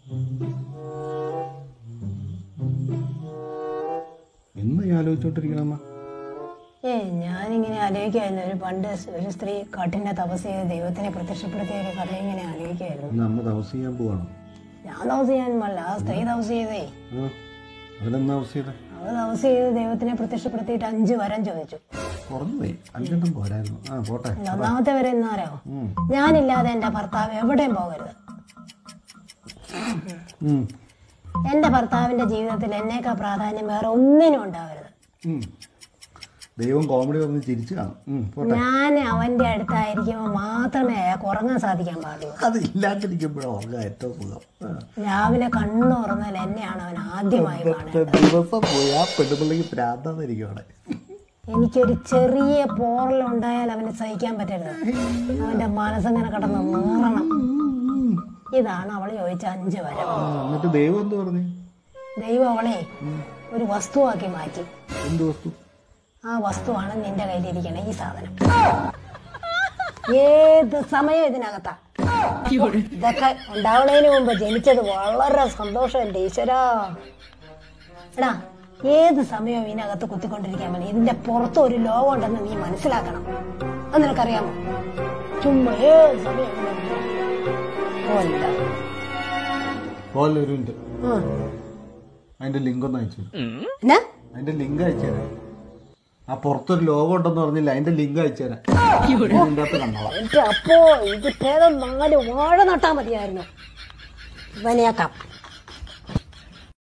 എന്ന് ഈ ആലോചിച്ചോണ്ടിരിക്കണമ്മ ഏ ഞാനിങ്ങനെ ആലോചിക്കായിരുന്നു ഒരു പണ്ട് ഒരു സ്ത്രീ കഠിന തപസ് ചെയ്ത് ദൈവത്തിനെ പ്രത്യക്ഷപ്പെടുത്തിയ ഒരു കഥ ഇങ്ങനെ ആലോചിക്കായിരുന്നു ഇന്ന് അമ്മ തപസ് ചെയ്യാൻ പോവാണോ ഞാൻ തപസ് ചെയ്യാൻ പാടില്ല ആ സ്ത്രീ തപസ് ചെയ്തേ ആ അതിലെന്നാ തപസ് ചെയ്തേ അവൾ തപസ് ചെയ്ത് ദൈവത്തിനെ പ്രത്യക്ഷപ്പെടുത്തിയിട്ട് അഞ്ച് വരം ചോദിച്ചു കുറഞ്ഞു പോയി അഞ്ചെണ്ണം പോരായിരുന്നു ആ പോട്ടെ ഒന്നാമത്തെ വരെ എന്നാരോ ഉം. ഞാനില്ലാതെ എന്റെ ഭർത്താവ് എവിടെയും പോകരുത് ഉം. എന്റെ ഭർത്താവിന്റെ ജീവിതത്തിൽ എന്നേക്കാൾ പ്രാധാന്യം വേറെ ഒന്നിനും ഉണ്ടാവരുത് ഉം. ദൈവം കോമഡി പറഞ്ഞ് ചിരിച്ചു കാണും ഉം, പോട്ടെ ഞാൻ അവന്റെ അടുത്തായിരിക്കുമ്പോൾ മാത്രമേ അയാൾക്ക് ഉറങ്ങാൻ സാധിക്കാൻ പാടുള്ളൂ അത് ഇല്ലാണ്ടിരിക്കുമ്പോഴാണ് ഉറങ്ങാൻ ഏറ്റവും സുഖം ആ. രാവിലെ കണ്ണു തുറന്നാൽ എന്നെയാണ് അവൻ ആദ്യമായി കാണുന്നത് ഇന്നത്തെ ദിവസം പോയി ആ പെണ്ണുപിള്ളിക്ക് പ്രാന്താന്നിരിക്കും അവിടെ എനിക്കൊരു ചെറിയ പോറലുണ്ടായാൽ അവന് സഹിക്കാൻ പറ്റരുത് അവന്റെ മനസ്സങ്ങനെ കിടന്ന് നീറണം ഇതാണ് അവൾ ചോദിച്ച അഞ്ച് വരം ആ, എന്നിട്ട് ദൈവം എന്ത് പറഞ്ഞു ദൈവം അവളെ ഒരു വസ്തുവാക്കി മാറ്റി എന്ത് വസ്തു ആ വസ്തുവാണ് നിന്റെ കയ്യിലിരിക്കണ ഈ സാധനം ഏത് സമയം ഇതിനകത്താ ഇതൊക്കെ ഉണ്ടാവണതിന് മുമ്പ് ജനിച്ചത് വളരെ സന്തോഷം എന്റെ ഈശ്വരാ എടാ ഏത് സമയവും ഇതിനകത്ത് കുത്തിക്കൊണ്ടിരിക്കാൻ മതി ഇതിന്റെ പുറത്ത് ഒരു ലോകം ഉണ്ടെന്ന് നീ മനസ്സിലാക്കണം അത് നിനക്കറിയാമോ ചുമ്മാ ഏത് സമയം ഓല്ല പോലെ ഒരു മിനിറ്റ് അതിന്റെ ലിങ്ക് ഒന്ന് അയച്ചു എന്നാ അതിന്റെ ലിങ്ക് അയച്ചുതരാം ആ പുറത്തൊരു ലോകം ഉണ്ടെന്ന് പറഞ്ഞില്ല അതിന്റെ ലിങ്ക് അയച്ചുതരാം ഇതിന്റെ അകത്ത് കണ്ടോളാം എന്റെ അപ്പോ ഇത് ഭേദം നാല് വാഴ നട്ടാ മതിയായിരുന്നു ഇവനെയാക്കാം